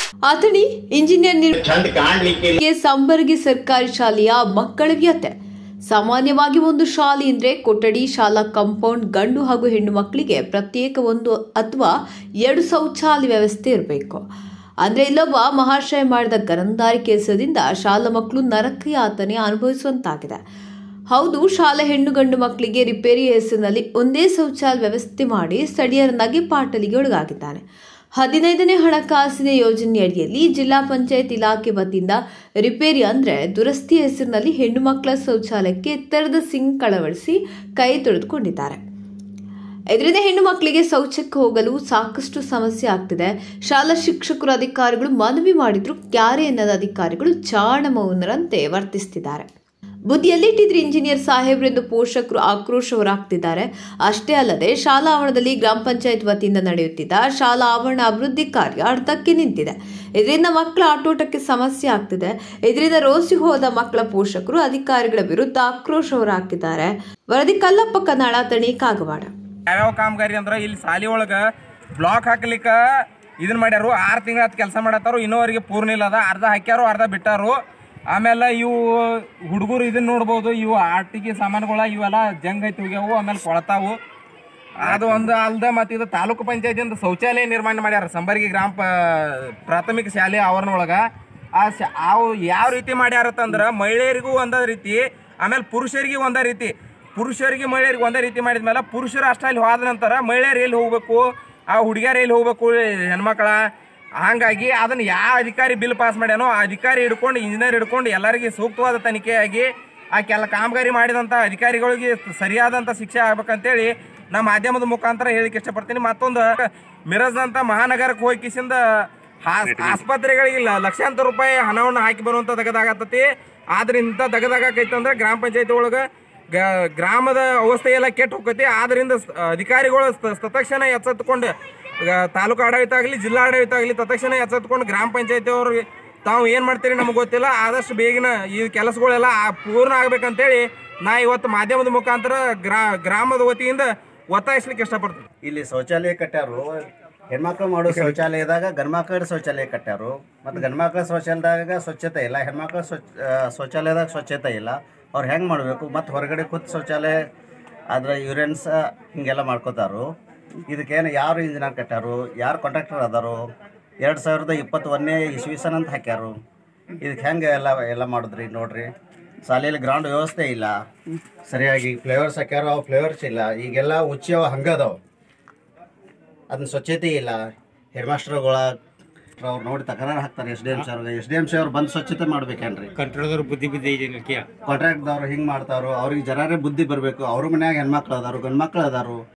Athani engineer ಚಂದ ಕಾಣ್ಲಿಕ್ಕೆ ನಿರ್ಮಾಣಕ್ಕೆ ಸಂಬರ್ಗಿ ಸರ್ಕಾರಿ ಶಾಲೆಯ ಮಕ್ಕಳ ವ್ಯತೆ ಸಾಮಾನ್ಯವಾಗಿ ಒಂದು ಶಾಲೆ ಅಂದ್ರೆ ಕೊಠಡಿ ಶಾಲಾ ಕಾಂಪೌಂಡ್ ಗಂಡು ಹಾಗೂ ಹೆಣ್ಣು ಮಕ್ಕಳಿಗೆ ಪ್ರತ್ಯೇಕ ಒಂದು ಅಥವಾ ಎರಡು ಶೌಚಾಲಯ ವ್ಯವಸ್ಥೆ ಇರಬೇಕು ಅಂದ್ರೆ ಇಲ್ಲೊಬ್ಬ ಮಹಾಶಯ ಮಾಡಿದ ಗರಂದಾರಿ ಕೆಲಸದಿಂದ ಶಾಲಾ ಮಕ್ಕಳು ನರಕ ಯಾತನೆ ಅನುಭವಿಸುವಂತಾಗಿದೆ ಹೌದು ಶಾಲೆ ಹೆಣ್ಣು ಗಂಡು ಮಕ್ಕಳಿಗೆ ರಿಪೇರಿ ಹೆಸರಿನಲ್ಲಿ ಒಂದೇ ಶೌಚಾಲಯ ವ್ಯವಸ್ಥೆ ಮಾಡಿ ಸ್ಥಳೀಯರ ನಗೆಪಾಟಲಿಗೆ ಒಳಗಾಗಿದ್ದಾನೆ ಹದಿನೈದನೇ ಹಣಕಾಸಿನ ಯೋಜನೆ ಅಡಿಯಲ್ಲಿ ಜಿಲ್ಲಾ ಪಂಚಾಯತ್ ಇಲಾಖೆ ವತಿಯಿಂದ ರಿಪೇರಿ ಅಂದ್ರೆ ದುರಸ್ತಿ ಹೆಸರಿನಲ್ಲಿ ಹೆಣ್ಣು ಮಕ್ಕಳ ಶೌಚಾಲಯಕ್ಕೆ ಎತ್ತರದ ಸಿಂಕ್ ಅಳವಡಿಸಿ ಕೈ ತೊಳೆದುಕೊಂಡಿದ್ದಾರೆ ಇದರಿಂದ ಹೆಣ್ಣು ಮಕ್ಕಳಿಗೆ ಶೌಚಕ್ಕೆ ಹೋಗಲು ಸಾಕಷ್ಟು ಸಮಸ್ಯೆ ಆಗ್ತಿದೆ ಶಾಲಾ ಶಿಕ್ಷಕರು ಅಧಿಕಾರಿಗಳು ಮನವಿ ಮಾಡಿದ್ರು ಕ್ಯಾರೆ ಎನ್ನದ ಅಧಿಕಾರಿಗಳು ಚಾಣ ಮೌನರಂತೆ ವರ್ತಿಸ್ತಿದ್ದಾರೆ ಬುದ್ಧಿ ಎಲ್ಲಿಟ್ಟಿದ್ರು ಇಂಜಿನಿಯರ್ ಸಾಹೇಬ್ರೆಂದು ಪೋಷಕರು ಆಕ್ರೋಶ ಹೊರಾಗ್ತಿದ್ದಾರೆ ಅಷ್ಟೇ ಅಲ್ಲದೆ ಶಾಲಾ ಆವರಣದಲ್ಲಿ ಗ್ರಾಮ ಪಂಚಾಯತ್ ವತಿಯಿಂದ ನಡೆಯುತ್ತಿದ್ದ ಶಾಲಾ ಆವರಣ ಅಭಿವೃದ್ಧಿ ಕಾರ್ಯ ಅರ್ಧಕ್ಕೆ ನಿಂತಿದೆ ಇದರಿಂದ ಮಕ್ಕಳ ಆಟೋಟಕ್ಕೆ ಸಮಸ್ಯೆ ಆಗ್ತಿದೆ ಇದರಿಂದ ರೋಸಿ ಹೋದ ಮಕ್ಕಳ ಪೋಷಕರು ಅಧಿಕಾರಿಗಳ ವಿರುದ್ಧ ಆಕ್ರೋಶ ಹೊರಹಾಕಿದ್ದಾರೆ ವರದಿ ಕಲ್ಲಪ್ಪ ಕನ್ನಡ ತಣಿ ಕಾಗವಾಡ ಯಾವ್ಯಾವ ಕಾಮಗಾರಿ ಅಂದ್ರೆ ಇಲ್ಲಿ ಸಾಲಿ ಒಳಗೆ ಬ್ಲಾಕ್ ಹಾಕ್ಲಿಕ್ಕ ಇದನ್ನ ಮಾಡ್ಯಾರು ಆರು ತಿಂಗಳ ಕೆಲಸ ಮಾಡತ್ತಾರು ಇನ್ನೋವರೆಗೆ ಪೂರ್ಣ ಇಲ್ಲ ಅದ ಅರ್ಧ ಹಾಕ್ಯಾರು ಅರ್ಧ ಬಿಟ್ಟಾರು ಆಮೇಲೆ ಇವು ಹುಡುಗರು ಇದನ್ನ ನೋಡ್ಬೋದು ಇವು ಆಟಿಕೆ ಸಾಮಾನುಗಳ ಇವೆಲ್ಲ ಜಂಗ್ ಐತಿ ಹೋಗ್ಯಾವು ಆಮೇಲೆ ಕೊಳತಾವು ಅದು ಒಂದು ಅಲ್ದ ಮತ್ತು ಇದು ತಾಲೂಕು ಪಂಚಾಯತಿಯಿಂದ ಶೌಚಾಲಯ ನಿರ್ಮಾಣ ಮಾಡ್ಯಾರ ಸಂಬರ್ಗಿ ಗ್ರಾಮ ಪ ಪ್ರಾಥಮಿಕ ಶಾಲೆ ಆವರಣ ಒಳಗೆ ಆ ಶಾ ಅವು ಯಾವ ರೀತಿ ಮಾಡ್ಯಾರತ್ತಂದ್ರೆ ಮಹಿಳೆಯರಿಗೂ ಒಂದೇ ರೀತಿ ಆಮೇಲೆ ಪುರುಷರಿಗೆ ಒಂದೇ ರೀತಿ ಪುರುಷರಿಗೆ ಮಹಿಳೆಯರಿಗೆ ಒಂದೇ ರೀತಿ ಮಾಡಿದ್ಮೇಲೆ ಪುರುಷರು ಅಷ್ಟ ಅಲ್ಲಿ ಹೋದ ನಂತರ ಮಹಿಳೆಯರು ಎಲ್ಲಿ ಹೋಗ್ಬೇಕು ಆ ಹುಡುಗಿಯರು ಎಲ್ಲಿ ಹೋಗ್ಬೇಕು ಹೆಣ್ಮಕ್ಳ ಹಾಗಾಗಿ ಅದನ್ನ ಯಾವ ಅಧಿಕಾರಿ ಬಿಲ್ ಪಾಸ್ ಮಾಡ್ಯಾನೋ ಆ ಅಧಿಕಾರಿ ಹಿಡ್ಕೊಂಡು ಇಂಜಿನಿಯರ್ ಹಿಡ್ಕೊಂಡು ಎಲ್ಲರಿಗೆ ಸೂಕ್ತವಾದ ತನಿಖೆಯಾಗಿ ಆ ಕೆಲ ಕಾಮಗಾರಿ ಮಾಡಿದಂಥ ಅಧಿಕಾರಿಗಳಿಗೆ ಸರಿಯಾದಂಥ ಶಿಕ್ಷೆ ಆಗ್ಬೇಕಂತೇಳಿ ನಾ ಮಾಧ್ಯಮದ ಮುಖಾಂತರ ಹೇಳಿಕ್ಕೆ ಇಷ್ಟಪಡ್ತೀನಿ ಮತ್ತೊಂದು ಮಿರಜ್ನಂಥ ಮಹಾನಗರಕ್ಕೆ ಹೋಗಿ ಕಿಸಿಂದ ಹಾಸ್- ಆಸ್ಪತ್ರೆಗಳಿಗಿಲ್ಲ ಲಕ್ಷಾಂತರ ರೂಪಾಯಿ ಹಣವನ್ನು ಹಾಕಿ ಬರುವಂಥ ದಗದಾಗತ್ತತಿ ಆದ್ರೆ ಇಂಥ ದಗದಾಗೈತಂದ್ರೆ ಗ್ರಾಮ ಪಂಚಾಯತಿ ಒಳಗೆ ಗ- ಗ್ರಾಮದ ಅವಸ್ಥೆ ಎಲ್ಲ ಕೆಟ್ಟು ಹೋಗತಿ ಆದ್ರಿಂದ ಸ್- ಅಧಿಕಾರಿಗಳು ಸ- ತತ್ಕ್ಷಣ ಎಚ್ಚೆತ್ತುಕೊಂಡು ಈಗ ತಾಲೂಕು ಆಡಳಿತ ಆಗಲಿ ಜಿಲ್ಲಾ ಆಡಳಿತ ಆಗಲಿ ತತ್ಕ್ಷಣ ಎಚ್ಚೆತ್ತುಕೊಂಡು ಗ್ರಾಮ ಪಂಚಾಯತಿ ಅವ್ರಿಗೆ ತಾವು ಏನು ಮಾಡ್ತೀರಿ ನಮಗೆ ಗೊತ್ತಿಲ್ಲ ಆದಷ್ಟು ಬೇಗನ ಈ ಕೆಲಸಗಳೆಲ್ಲ ಆ- ಪೂರ್ಣ ಆಗ್ಬೇಕಂತೇಳಿ ನಾ ಇವತ್ತು ಮಾಧ್ಯಮದ ಮುಖಾಂತರ ಗ್ರಾ ಗ್ರಾಮದ ವತಿಯಿಂದ ಒತ್ತಾಯಿಸ್ಲಿಕ್ಕೆ ಇಷ್ಟಪಡ್ತೀನಿ ಇಲ್ಲಿ ಶೌಚಾಲಯ ಕಟ್ಟ್ಯಾರು ಹೆಣ್ಮಕ್ಳು ಮಾಡೋ ಶೌಚಾಲಯದಾಗ ಗಂಡ್ಮಕ್ಳ ಶೌಚಾಲಯ ಕಟ್ಟ್ಯಾರು ಮತ್ತು ಗಂಡ್ಮಕ್ಳ ಶೌಚಾಲಯದಾಗ ಸ್ವಚ್ಛತೆ ಇಲ್ಲ ಹೆಣ್ಮಕ್ಳ ಸ್ವಚ್ಛ ಆ, ಶೌಚಾಲಯದಾಗ ಸ್ವಚ್ಛತೆ ಇಲ್ಲ ಅವ್ರು ಹೆಂಗೆ ಮಾಡಬೇಕು ಮತ್ತು ಹೊರಗಡೆ ಕೂತ್ ಶೌಚಾಲಯ ಅದ್ರ ಯೂರಿಯನ್ಸ್ ಹಿಂಗೆಲ್ಲ ಮಾಡ್ಕೋತಾರು ಇದಕ್ಕೇನು ಯಾರು ಇಂಜಿನಿಯರ್ ಕಟ್ಟ್ಯಾರು ಯಾರು ಕಾಂಟ್ರಾಕ್ಟರ್ ಅದಾರು ಎರಡು ಸಾವಿರದ ಇಪ್ಪತ್ತೊಂದನೇ ಇಸ್ವಿಸನ್ ಅಂತ ಹಾಕ್ಯಾರು ಇದಕ್ಕೆ ಹೆಂಗೆ ಎಲ್ಲ ಎಲ್ಲ ಮಾಡಿದ್ರಿ ನೋಡ್ರಿ ಶಾಲೆಯಲ್ಲಿ ಗ್ರೌಂಡ್ ವ್ಯವಸ್ಥೆ ಇಲ್ಲ ಸರಿಯಾಗಿ ಫ್ಲೇವರ್ಸ್ ಹಾಕ್ಯಾರ ಅವು ಫ್ಲೇವರ್ಸ್ ಇಲ್ಲ ಈಗೆಲ್ಲ ಉಚ್ಚಿಯವ ಹಂಗದವು ಅದನ್ನ ಸ್ವಚ್ಛತೆ ಇಲ್ಲ ಹೆಡ್ ಮಾಸ್ಟರ್ಗಳ ಅವ್ರು ನೋಡಿ ತಕರಾರು ಹಾಕ್ತಾರೆ ಎಸ್ ಡಿ ಎಮ್ ಸಿ ಅವ್ರಿಗೆ ಎಸ್ ಡಿ ಎಮ್ ಸಿ ಅವ್ರು ಬಂದು ಸ್ವಚ್ಛತೆ ಮಾಡ್ಬೇಕೇನ್ರಿ ಕಂಟ್ರೋಲ್ದವ್ರು ಬುದ್ಧಿ ಬುದ್ಧಿ ಇದಕ್ಕೆ ಕಾಂಟ್ರಾಕ್ಟ್ದವ್ರು ಹಿಂಗೆ ಮಾಡ್ತಾರೋ ಅವ್ರಿಗೆ ಜರಾರೇ ಬುದ್ಧಿ ಬರಬೇಕು ಅವ್ರ ಮನ್ಯಾಗ ಹೆಣ್ಮಕ್ಳು ಅದಾರು ಗಂಡ್ಮಕ್ಳು ಅದಾರು